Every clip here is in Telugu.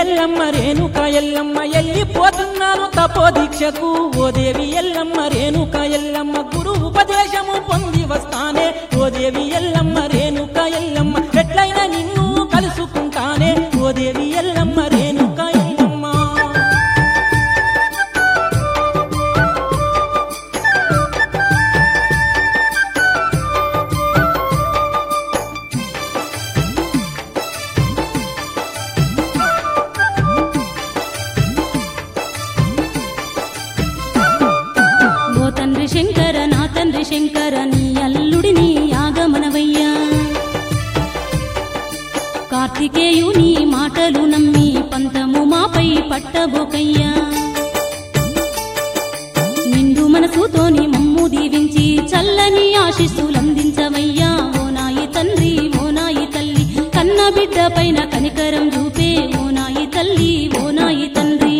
ఎల్లమ్మ రేణుక ఎల్లమ్మ ఎల్లిపోతున్నాను తపో దీక్షకు ఓ దేవి ఎల్లమ్మ రేణుక ఎల్లమ్మ గురు ఉపదేశము పొంది వస్తానే ఓ దేవి ఎల్లమ్మ రేణుక ఎల్లమ్మ ఎట్లయినా నిన్ను కలుసుకుంటానే ఓ దేవి ఎల్లమ్మ రేణుక ఎల్లమ్మ ఓ తండ్రి శంకర నా తండ్రి శంకర నీ అల్లుడిని ఆగమనవయ్యా కార్తికేయు నీ మాటలు నమ్మి పంతము మాపై పట్టబోకయ్యా నిండు మనసుతోని మమ్ము దీవించి చల్లని ఆశిస్సులందించవయ్యా ఓ నాయి తండ్రి ఓ నాయి తల్లి కన్న బిడ్డ పైన కనికరం చూపే ఓ నాయి తల్లి ఓ నాయి తండ్రి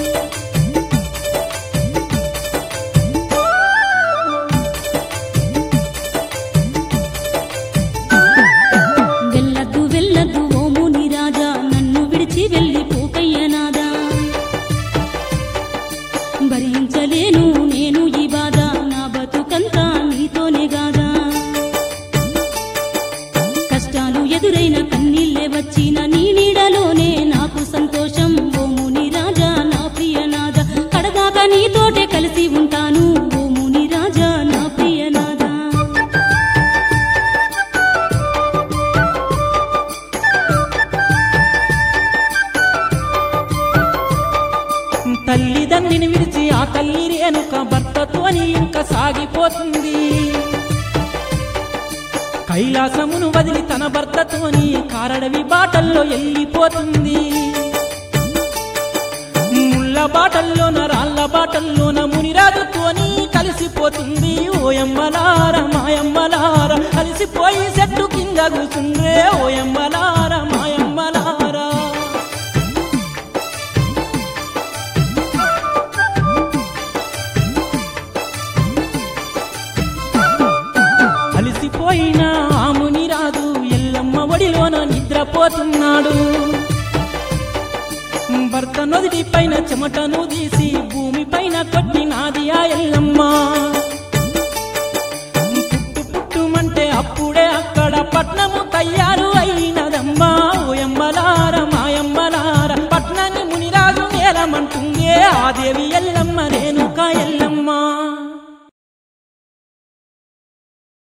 వెళ్ళద్దు వెళ్ళద్దు ఓ ముని రాజా నన్ను విడిచి వెళ్ళి పోకయ్యనాదా భరించలేను నేను ఈ బాధ నా బతుకంతా నీతోనే గాదా కష్టాలు ఎదురైన కన్నీళ్ళే వచ్చిన నీ నీడలోనే నాకు సంతోషం ఓ ముని రాజా నా ప్రియనాద కడదాకా నీతోటే కలిసి ఉంటాను ఓ ముని రాజా నా ప్రియనాదా తల్లిదండ్రిని విడిచి ఆ తల్లి రేణుక భర్తతోని ఇంకా సాగిపోతుంది కైలాసమును వదిలి తన భర్తతోని కారడవి బాటల్లో వెళ్ళిపోతుంది ముళ్ళ బాటల్లోన రాళ్ళ బాటల్లోన మునిరాజుతోని కలిసిపోతుంది ఓయమ్మలార మాయమ్మలార కలిసిపోయి చెట్టు కింద కూర్చుండ్రే ఓయమ్మలార మాయమ్మలారా అలసిపోయిన ఆముని రాదు ఎల్లమ్మ ఒడిలోన నిద్రపోతున్నాడు భర్త నొదిటి పైన చెమటను తీసి భూమి పైన కొట్టినాది ఆ ఎల్లమ్మ పుట్టు పుట్టుమంటే అప్పుడే అక్కడ పట్నము తయారు అయినదమ్మా ఓయమ్మలార మాయమ్మలార పట్నాన్ని మునిరాజు నేలమంటుందే ఆ దేవి ఎల్లమ్మ రేణుక ఎల్లమ్మ